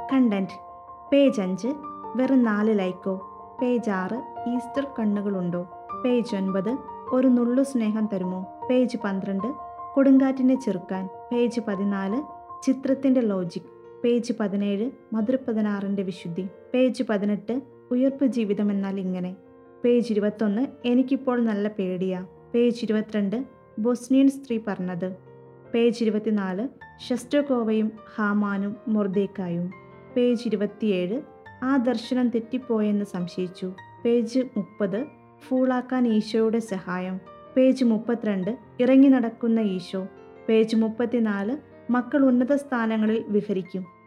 content page അഞ്ച് വെറും നാല് ലൈക്കോ പേജ് ആറ് ഈസ്റ്റർ കണ്ണുകളുണ്ടോ പേജ് ഒൻപത് ഒരു നുള്ളു സ്നേഹം തരുമോ പേജ് പന്ത്രണ്ട് കൊടുങ്കാറ്റിനെ ചെറുക്കാൻ പേജ് പതിനാല് ചിത്രത്തിൻ്റെ ലോജിക് പേജ് പതിനേഴ് മധുരപ്പതിനാറിൻ്റെ വിശുദ്ധി പേജ് പതിനെട്ട് ഉയർപ്പ് ജീവിതം എന്നാൽ ഇങ്ങനെ പേജ് ഇരുപത്തൊന്ന് എനിക്കിപ്പോൾ നല്ല പേടിയാ പേജ് ഇരുപത്തിരണ്ട് ബൊസ്നിയൻ സ്ത്രീ പറഞ്ഞത് പേജ് ഇരുപത്തിനാല് ഷസ്റ്റോകോവയും ഹാമാനും മൊർദേക്കായും പേജ് ഇരുപത്തിയേഴ് ആ ദർശനം തെറ്റിപ്പോയെന്ന് സംശയിച്ചു പേജ് മുപ്പത് ഫൂളാക്കാൻ ഈശോയുടെ സഹായം പേജ് മുപ്പത്തിരണ്ട് ഇറങ്ങി നടക്കുന്ന ഈശോ പേജ് മുപ്പത്തിനാല് മക്കൾ ഉന്നത സ്ഥാനങ്ങളിൽ വിഹരിക്കും